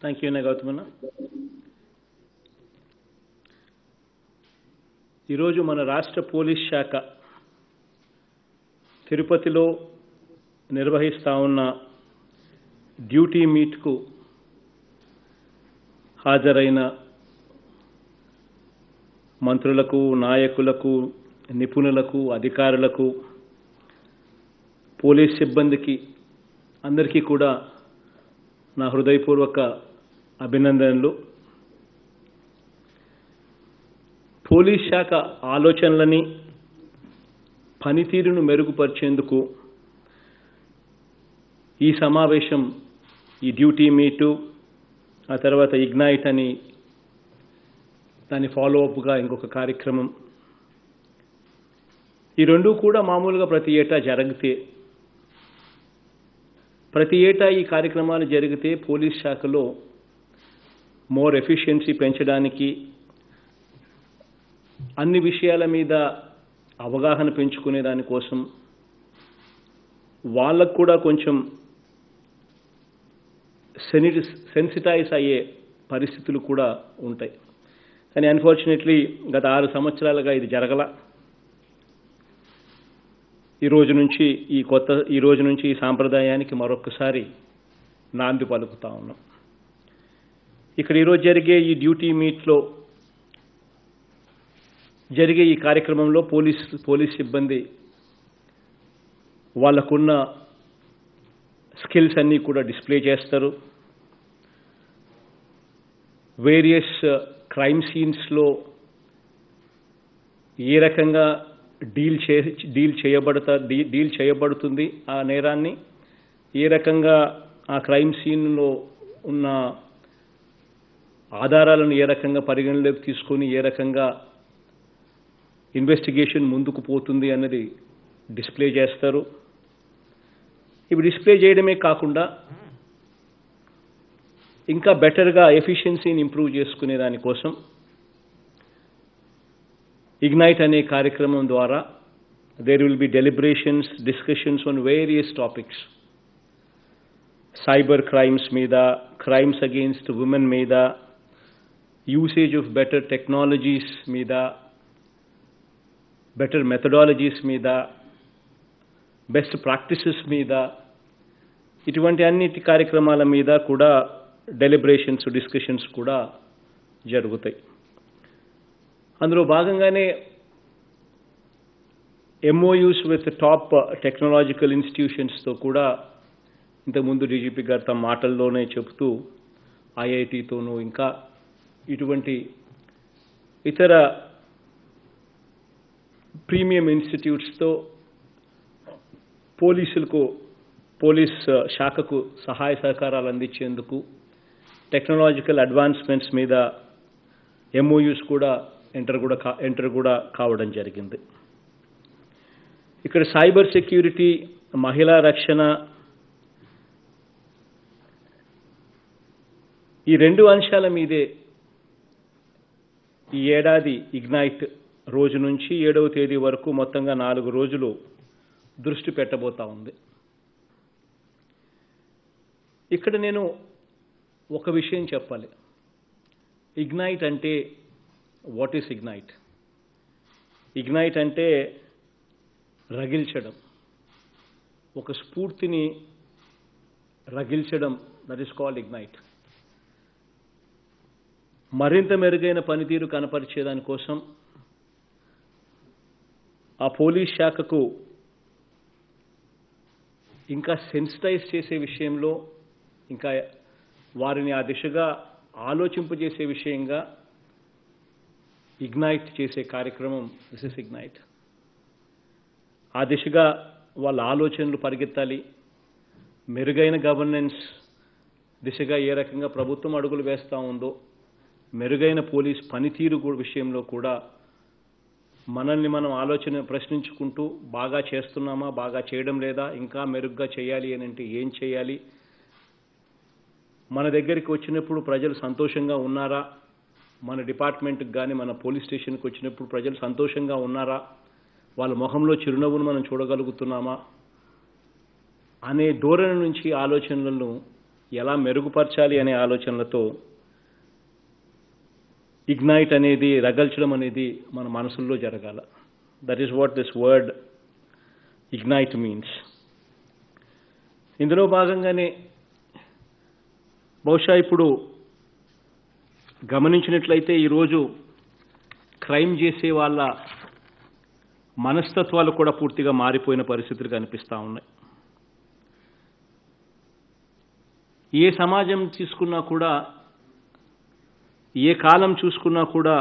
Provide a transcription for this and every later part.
thank you గౌతమన్న ఈరోజు మన రాష్ట్ర పోలీస్ శాఖ తిరుపతిలో నిర్వహిస్తా ఉన్న డ్యూటీ మీట్కు హాజరైన మంత్రులకు నాయకులకు నిపుణులకు అధికారులకు పోలీస్ సిబ్బందికి అందరికీ కూడా నా హృదయపూర్వక అభినందనలు పోలీస్ శాఖ ఆలోచనలని పనితీరును మెరుగుపరిచేందుకు ఈ సమావేశం ఈ డ్యూటీ మీటు ఆ తర్వాత ఇగ్నైట్ అని దాని ఫాలో అప్గా ఇంకొక కార్యక్రమం ఈ రెండు కూడా మామూలుగా ప్రతి ఏటా జరిగితే ప్రతి ఏటా ఈ కార్యక్రమాలు జరిగితే పోలీస్ శాఖలో మోర్ ఎఫిషియన్సీ పెంచడానికి అన్ని విషయాల మీద అవగాహన పెంచుకునే దానికోసం వాళ్ళకు కూడా కొంచెం సెని సెన్సిటైజ్ అయ్యే పరిస్థితులు కూడా ఉంటాయి కానీ అన్ఫార్చునేట్లీ గత ఆరు సంవత్సరాలుగా ఇది జరగల ఈ రోజు నుంచి ఈ కొత్త ఈ రోజు నుంచి ఈ సాంప్రదాయానికి మరొకసారి నాంది పలుకుతా ఉన్నాం ఇక్కడ ఈరోజు జరిగే ఈ డ్యూటీ మీట్లో జరిగే ఈ కార్యక్రమంలో పోలీస్ పోలీస్ సిబ్బంది వాళ్ళకున్న స్కిల్స్ అన్నీ కూడా డిస్ప్లే చేస్తారు వేరియస్ క్రైమ్ సీన్స్లో ఏ రకంగా డీల్ చే డీల్ చేయబడతా డీ- డీల్ చేయబడుతుంది ఆ నేరాన్ని ఏ రకంగా ఆ క్రైమ్ సీన్లో ఉన్న ఆధారాలను ఏ రకంగా పరిగణలోకి తీసుకొని ఏ రకంగా ఇన్వెస్టిగేషన్ ముందుకు పోతుంది అన్నది డిస్ప్లే చేస్తారు ఇవి డిస్ప్లే చేయడమే కాకుండా ఇంకా బెటర్గా ఎఫిషియన్సీని ఇంప్రూవ్ చేసుకునే దానికోసం ఇగ్నైట్ అనే కార్యక్రమం ద్వారా there will be deliberations discussions on various topics cyber crimes మీద క్రైమ్స్ అగెయిన్స్ట్ ఉమెన్ మీద యూసేజ్ ఆఫ్ బెటర్ టెక్నాలజీస్ మీద బెటర్ మెథడాలజీస్ మీద బెస్ట్ ప్రాక్టీసెస్ మీద ఇటువంటి అన్నిటి కార్యక్రమాల మీద కూడా డెలిబరేషన్స్ డిస్కషన్స్ కూడా జరుగుతాయి అందులో భాగంగానే ఎంఓయూస్ విత్ టాప్ టెక్నాలజికల్ ఇన్స్టిట్యూషన్స్తో కూడా ఇంతకుముందు డీజీపీ గారు తమ మాటల్లోనే చెబుతూ ఐఐటితోనూ ఇంకా ఇటువంటి ఇతర ప్రీమియం ఇన్స్టిట్యూట్స్తో పోలీసులకు పోలీస్ శాఖకు సహాయ సహకారాలు అందించేందుకు టెక్నాలజికల్ అడ్వాన్స్మెంట్స్ మీద ఎంఓయూస్ కూడా ఎంటర్ కూడా కా ఎంటర్ కూడా కావడం జరిగింది ఇక్కడ సైబర్ సెక్యూరిటీ మహిళా రక్షణ ఈ రెండు అంశాల మీదే ఈ ఏడాది ఇగ్నైట్ రోజు నుంచి ఏడవ తేదీ వరకు మొత్తంగా నాలుగు రోజులు దృష్టి పెట్టబోతా ఉంది ఇక్కడ నేను ఒక విషయం చెప్పాలి ఇగ్నైట్ అంటే వాట్ ఈస్ ఇగ్నైట్ ఇగ్నైట్ అంటే రగిల్చడం ఒక స్ఫూర్తిని రగిల్చడం దట్ ఈస్ కాల్డ్ ఇగ్నైట్ మరింత మెరుగైన పనితీరు కనపరిచేదానికోసం ఆ పోలీస్ శాఖకు ఇంకా సెన్సిటైజ్ చేసే విషయంలో ఇంకా వారిని ఆ దిశగా ఆలోచింపజేసే విషయంగా ఇగ్నైట్ చేసే కార్యక్రమం దిస్ ఇస్ ఇగ్నైట్ ఆ దిశగా వాళ్ళ ఆలోచనలు పరిగెత్తాలి మెరుగైన గవర్నెన్స్ దిశగా ఏ రకంగా ప్రభుత్వం అడుగులు వేస్తూ ఉందో మెరుగైన పోలీస్ పనితీరు కూడా విషయంలో కూడా మనల్ని మనం ఆలోచన ప్రశ్నించుకుంటూ బాగా చేస్తున్నామా బాగా చేయడం లేదా ఇంకా మెరుగ్గా చేయాలి అని అంటే ఏం చేయాలి మన దగ్గరికి వచ్చినప్పుడు ప్రజలు సంతోషంగా ఉన్నారా మన డిపార్ట్మెంట్కి కానీ మన పోలీస్ స్టేషన్కి వచ్చినప్పుడు ప్రజలు సంతోషంగా ఉన్నారా వాళ్ళ మొహంలో చిరునవ్వును మనం చూడగలుగుతున్నామా అనే ధోరణి నుంచి ఆలోచనలను ఎలా మెరుగుపరచాలి అనే ఆలోచనలతో ఇగ్నైట్ అనేది రగల్చడం అనేది మన మనసుల్లో జరగాల that is what this word ignite means ఇందులో భాగంగానే బహుశా ఇప్పుడు గమనించినట్లయితే ఈరోజు క్రైమ్ చేసే వాళ్ళ మనస్తత్వాలు కూడా పూర్తిగా మారిపోయిన పరిస్థితులు కనిపిస్తూ ఉన్నాయి ఏ సమాజం తీసుకున్నా కూడా ఏ కాలం చూసుకున్నా కూడా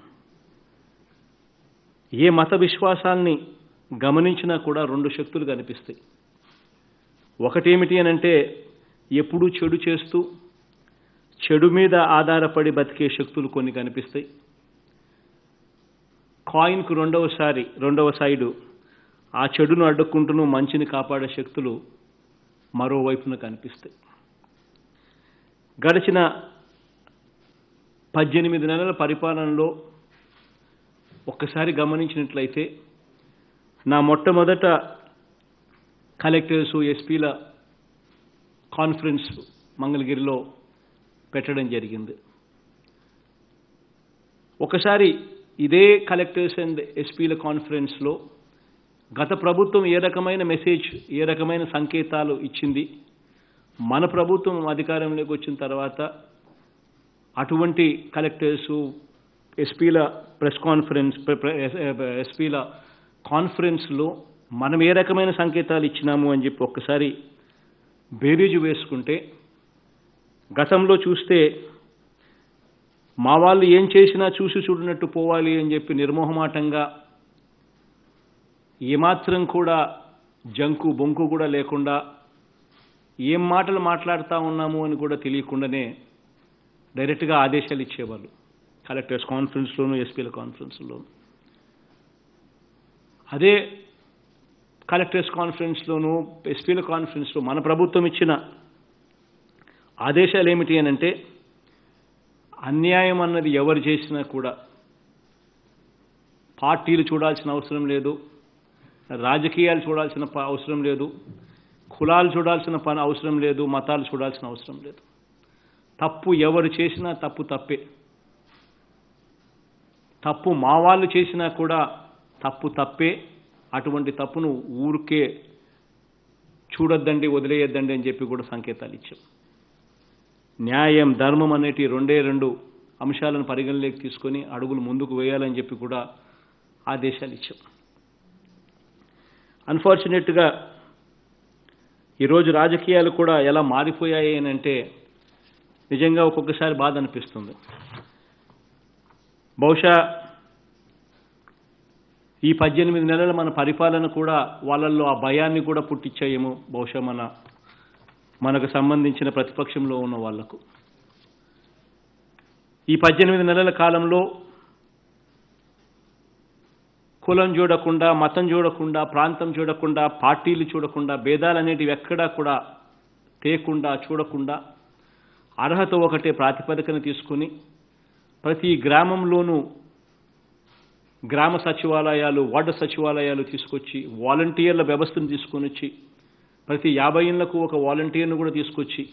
ఏ మత విశ్వాసాల్ని గమనించినా కూడా రెండు శక్తులు కనిపిస్తాయి ఒకటేమిటి అని అంటే ఎప్పుడూ చెడు చేస్తూ చెడు మీద ఆధారపడి బతికే శక్తులు కొన్ని కనిపిస్తాయి కాయిన్కు రెండవసారి రెండవ సైడు ఆ చెడును అడ్డుకుంటూను మంచిని కాపాడే శక్తులు మరోవైపున కనిపిస్తాయి గడిచిన పద్దెనిమిది నెలల పరిపాలనలో ఒక్కసారి గమనించినట్లయితే నా మొట్టమొదట కలెక్టర్సు ఎస్పీల కాన్ఫరెన్స్ మంగళగిరిలో పెట్టడం జరిగింది ఒకసారి ఇదే కలెక్టర్స్ అండ్ ఎస్పీల కాన్ఫరెన్స్లో గత ప్రభుత్వం ఏ రకమైన మెసేజ్ ఏ రకమైన సంకేతాలు ఇచ్చింది మన ప్రభుత్వం అధికారంలోకి వచ్చిన తర్వాత అటువంటి కలెక్టర్సు ఎస్పీల ప్రెస్ కాన్ఫరెన్స్ ఎస్పీల కాన్ఫరెన్స్లో మనం ఏ రకమైన సంకేతాలు ఇచ్చినాము అని చెప్పి ఒక్కసారి బేరీజు వేసుకుంటే గతంలో చూస్తే మా వాళ్ళు ఏం చేసినా చూసి చూడనట్టు పోవాలి అని చెప్పి నిర్మోహమాటంగా ఏమాత్రం కూడా జంకు బొంకు కూడా లేకుండా ఏం మాటలు మాట్లాడుతూ ఉన్నాము అని కూడా తెలియకుండానే డైరెక్ట్గా ఆదేశాలు ఇచ్చేవాళ్ళు కలెక్టర్స్ కాన్ఫరెన్స్లోను ఎస్పీల కాన్ఫరెన్స్లోను అదే కలెక్టర్స్ కాన్ఫరెన్స్లోను ఎస్పీల కాన్ఫరెన్స్లో మన ప్రభుత్వం ఇచ్చిన ఆదేశాలు ఏమిటి అని అంటే అన్యాయం అన్నది ఎవరు చేసినా కూడా పార్టీలు చూడాల్సిన అవసరం లేదు రాజకీయాలు చూడాల్సిన ప- అవసరం లేదు కులాలు చూడాల్సిన పని అవసరం లేదు మతాలు చూడాల్సిన అవసరం లేదు తప్పు ఎవరు చేసినా తప్పు తప్పే తప్పు మా వాళ్ళు చేసినా కూడా తప్పు తప్పే అటువంటి తప్పును ఊరికే చూడొద్దండి వదిలేయొద్దండి అని చెప్పి కూడా సంకేతాలు ఇచ్చాం న్యాయం ధర్మం అనేటి రెండే రెండు అంశాలను పరిగణలోకి తీసుకొని అడుగులు ముందుకు వేయాలని చెప్పి కూడా ఆదేశాలు ఇచ్చాం అన్ఫార్చునేట్గా ఈరోజు రాజకీయాలు కూడా ఎలా మారిపోయాయి అని అంటే నిజంగా ఒక్కొక్కసారి బాధ అనిపిస్తుంది బహుశా ఈ పద్దెనిమిది నెలల మన పరిపాలన కూడా వాళ్ళల్లో ఆ భయాన్ని కూడా పుట్టించాయేమో బహుశా మన మనకు సంబంధించిన ప్రతిపక్షంలో ఉన్న వాళ్లకు ఈ పద్దెనిమిది నెలల కాలంలో కులం చూడకుండా మతం చూడకుండా ప్రాంతం చూడకుండా పార్టీలు చూడకుండా భేదాలు అనేటివి ఎక్కడా కూడా తేకుండా చూడకుండా అర్హత ఒకటే ప్రాతిపదికన తీసుకుని ప్రతి గ్రామంలోనూ గ్రామ సచివాలయాలు వార్డు సచివాలయాలు తీసుకొచ్చి వాలంటీర్ల వ్యవస్థను తీసుకొని వచ్చి ప్రతి యాభై ఏళ్లకు ఒక వాలంటీర్ను కూడా తీసుకొచ్చి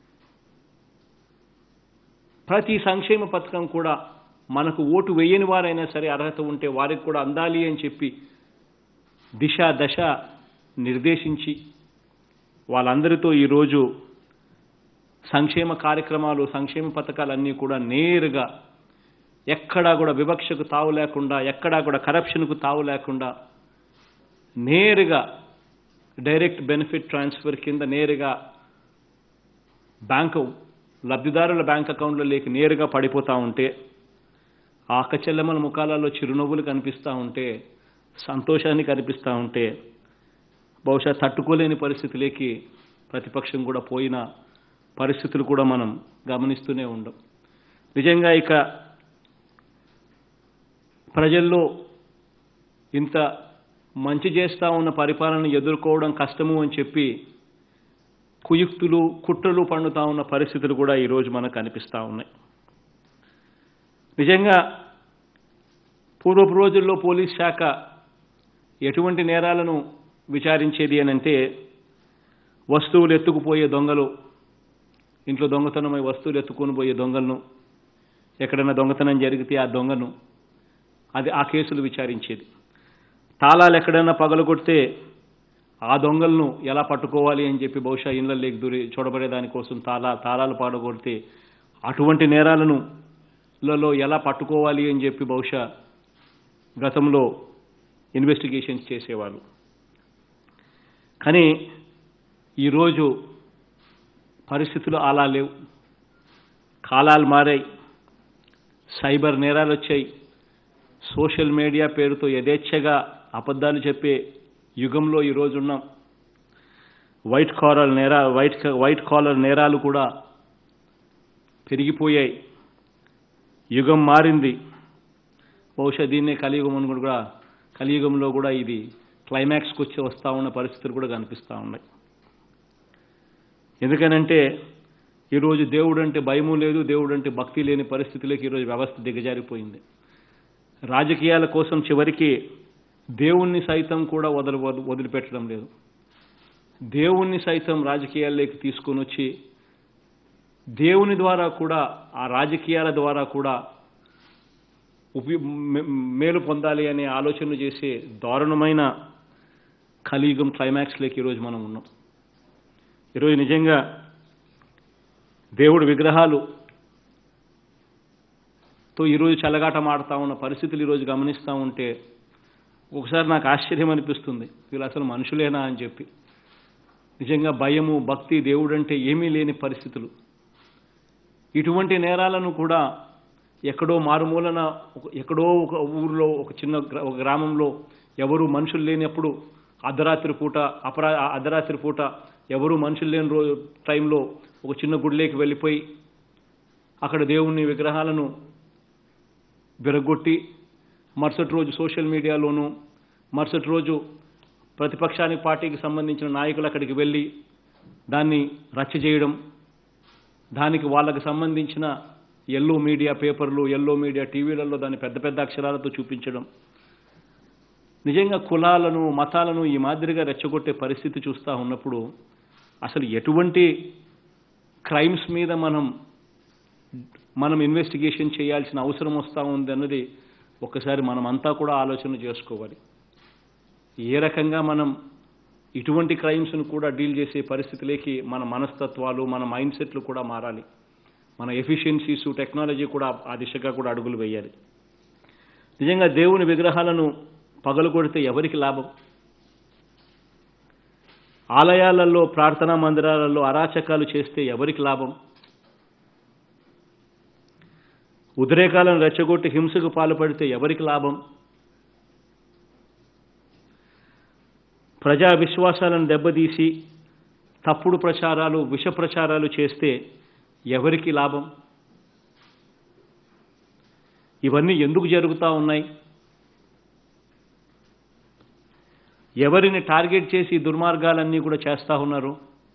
ప్రతి సంక్షేమ పథకం కూడా మనకు ఓటు వేయని వారైనా సరే అర్హత ఉంటే వారికి కూడా అందాలి అని చెప్పి దిశ దశ నిర్దేశించి వాళ్ళందరితో ఈరోజు సంక్షేమ కార్యక్రమాలు సంక్షేమ పథకాలన్నీ కూడా నేరుగా ఎక్కడా కూడా వివక్షకు తావు లేకుండా ఎక్కడా కూడా కరప్షన్కు తావు లేకుండా నేరుగా డైరెక్ట్ బెనిఫిట్ ట్రాన్స్ఫర్ కింద నేరుగా బ్యాంకు లబ్ధిదారుల బ్యాంక్ అకౌంట్లో లేక నేరుగా పడిపోతూ ఉంటే ఆ అక్కచెల్లెమ్మల ముఖాలలో చిరునవ్వులు కనిపిస్తూ ఉంటే సంతోషాన్ని కనిపిస్తూ ఉంటే బహుశా తట్టుకోలేని పరిస్థితిలోకి ప్రతిపక్షం కూడా పోయిన పరిస్థితులు కూడా మనం గమనిస్తూనే ఉండం నిజంగా ఇక ప్రజల్లో ఇంత మంచి చేస్తా ఉన్న పరిపాలన ఎదుర్కోవడం కష్టము అని చెప్పి కుయుక్తులు కుట్రలు పండుతా ఉన్న పరిస్థితులు కూడా ఈరోజు మనకు కనిపిస్తూ ఉన్నాయి నిజంగా పూర్వపు రోజుల్లో పోలీస్ శాఖ ఎటువంటి నేరాలను విచారించేది అని అంటే వస్తువులు ఎత్తుకుపోయే దొంగలు ఇంట్లో దొంగతనమై వస్తువులు ఎత్తుకొని పోయే దొంగలను ఎక్కడైనా దొంగతనం జరిగితే ఆ దొంగను అది ఆ కేసులు విచారించేది తాళాలు ఎక్కడైనా పగలగొడితే ఆ దొంగలను ఎలా పట్టుకోవాలి అని చెప్పి బహుశా ఇళ్ళలోకి దూరి చూడబడే దానికోసం తాళా తాళాలు పాడగొడితే అటువంటి నేరాలను లలో ఎలా పట్టుకోవాలి అని చెప్పి బహుశా గతంలో ఇన్వెస్టిగేషన్స్ చేసేవాళ్ళు కానీ ఈరోజు పరిస్థితులు అలా లేవు కాలాలు మారాయి సైబర్ నేరాలు వచ్చాయి సోషల్ మీడియా పేరుతో యథేచ్ఛగా అబద్ధాలు చెప్పే యుగంలో ఈరోజు ఉన్నాం వైట్ కాలర్ నేరా వైట్ వైట్ కాలర్ నేరాలు కూడా పెరిగిపోయాయి యుగం మారింది బహుశా దీన్నే కలియుగం అని కూడా కలియుగంలో కూడా ఇది క్లైమాక్స్కి వచ్చి వస్తూ ఉన్న పరిస్థితులు కూడా కనిపిస్తూ ఉన్నాయి ఎందుకనంటే ఈరోజు దేవుడు అంటే భయము లేదు దేవుడు అంటే భక్తి లేని పరిస్థితులకి ఈరోజు వ్యవస్థ దిగజారిపోయింది రాజకీయాల కోసం చివరికి దేవుణ్ణి సైతం కూడా వదలు వద- వదిలిపెట్టడం లేదు దేవుణ్ణి సైతం రాజకీయాల్లోకి తీసుకొని వచ్చి దేవుని ద్వారా కూడా ఆ రాజకీయాల ద్వారా కూడా ఉపయో మే- మేలు పొందాలి అనే ఆలోచనలు చేసే దారుణమైన కలియుగం క్లైమాక్స్లోకి ఈరోజు మనం ఉన్నాం ఈరోజు నిజంగా దేవుడి విగ్రహాలు తో ఈరోజు చెలగాటం ఆడుతూ ఉన్న పరిస్థితులు ఈరోజు గమనిస్తూ ఉంటే ఒకసారి నాకు ఆశ్చర్యం అనిపిస్తుంది వీళ్ళు అసలు మనుషులేనా అని చెప్పి నిజంగా భయము భక్తి దేవుడు అంటే ఏమీ లేని పరిస్థితులు ఇటువంటి నేరాలను కూడా ఎక్కడో మారుమూలన ఒక- ఎక్కడో ఒక ఊరిలో ఒక చిన్న గ్రా- ఒక గ్రామంలో ఎవరు మనుషులు లేనప్పుడు అర్ధరాత్రి పూట అపరా అర్ధరాత్రి పూట ఎవరు మనుషులు లేని రోజు టైంలో ఒక చిన్న గుడిలోకి వెళ్ళిపోయి అక్కడ దేవుని విగ్రహాలను విరగొట్టి మరుసటి రోజు సోషల్ మీడియాలోనూ మరుసటి రోజు ప్రతిపక్షానికి పార్టీకి సంబంధించిన నాయకులు అక్కడికి వెళ్ళి దాన్ని రచ్చ చేయడం దానికి వాళ్ళకి సంబంధించిన ఎల్లో మీడియా పేపర్లు ఎల్లో మీడియా టీవీలలో దాన్ని పెద్ద పెద్ద అక్షరాలతో చూపించడం నిజంగా కులాలను మతాలను ఈ మాదిరిగా రెచ్చగొట్టే పరిస్థితి చూస్తూ ఉన్నప్పుడు అసలు ఎటువంటి క్రైమ్స్ మీద మనం మనం ఇన్వెస్టిగేషన్ చేయాల్సిన అవసరం వస్తూ ఉంది అన్నది ఒకసారి మనం అంతా కూడా ఆలోచన చేసుకోవాలి ఏ రకంగా మనం ఇటువంటి క్రైమ్స్ను కూడా డీల్ చేసే పరిస్థితిలోకి మన మనస్తత్వాలు మన మైండ్ సెట్లు కూడా మారాలి మన ఎఫిషియన్సీస్ టెక్నాలజీ కూడా ఆ దిశగా కూడా అడుగులు వేయాలి నిజంగా దేవుని విగ్రహాలను పగలు కొడితే ఎవరికి లాభం ఆలయాలలో ప్రార్థనా మందిరాలలో అరాచకాలు చేస్తే ఎవరికి లాభం ఉద్రేకాలను రెచ్చగొట్టి హింసకు పాల్పడితే ఎవరికి లాభం ప్రజా విశ్వాసాలను దెబ్బతీసి తప్పుడు ప్రచారాలు విష ప్రచారాలు చేస్తే ఎవరికి లాభం ఇవన్నీ ఎందుకు జరుగుతూ ఉన్నాయి ఎవరిని టార్గెట్ చేసి ఈ దుర్మార్గాలన్నీ కూడా చేస్తూ ఉన్నారు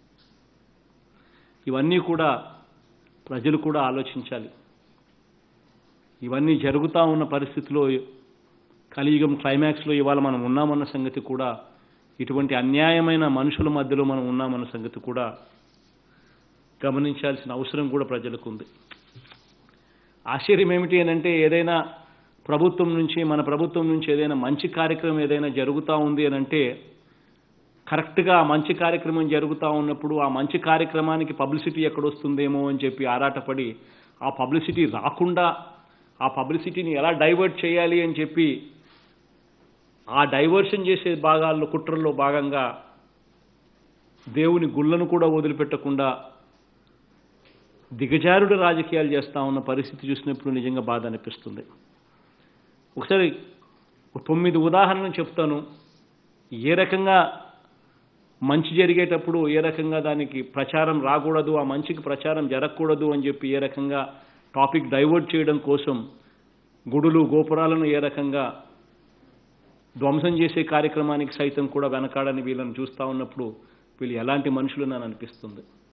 ఇవన్నీ కూడా ప్రజలు కూడా ఆలోచించాలి ఇవన్నీ జరుగుతూ ఉన్న పరిస్థితిలో కలియుగం క్లైమాక్స్లో ఇవాళ మనం ఉన్నామన్న సంగతి కూడా ఇటువంటి అన్యాయమైన మనుషుల మధ్యలో మనం ఉన్నామన్న సంగతి కూడా గమనించాల్సిన అవసరం కూడా ప్రజలకు ఉంది ఆశ్చర్యం ఏమిటి అని అంటే ఏదైనా ప్రభుత్వం నుంచి మన ప్రభుత్వం నుంచి ఏదైనా మంచి కార్యక్రమం ఏదైనా జరుగుతూ ఉంది అని అంటే కరెక్ట్గా ఆ మంచి కార్యక్రమం జరుగుతూ ఉన్నప్పుడు ఆ మంచి కార్యక్రమానికి పబ్లిసిటీ ఎక్కడొస్తుందేమో అని చెప్పి ఆరాటపడి ఆ పబ్లిసిటీ రాకుండా ఆ పబ్లిసిటీని ఎలా డైవర్ట్ చేయాలి అని చెప్పి ఆ డైవర్షన్ చేసే భాగాల్లో కుట్రల్లో భాగంగా దేవుని గుళ్ళను కూడా వదిలిపెట్టకుండా దిగజారుడు రాజకీయాలు చేస్తూ ఉన్న పరిస్థితి చూసినప్పుడు నిజంగా బాధ అనిపిస్తుంది ఒకసారి ఒక తొమ్మిది ఉదాహరణలు చెప్తాను ఏ రకంగా మంచి జరిగేటప్పుడు ఏ రకంగా దానికి ప్రచారం రాకూడదు ఆ మంచికి ప్రచారం జరగకూడదు అని చెప్పి ఏ రకంగా టాపిక్ డైవర్ట్ చేయడం కోసం గుడులు గోపురాలను ఏ రకంగా ధ్వంసం చేసే కార్యక్రమానికి సైతం కూడా వెనకాడని వీళ్ళని చూస్తూ ఉన్నప్పుడు వీళ్ళు ఎలాంటి మనుషులు అని అనిపిస్తుంది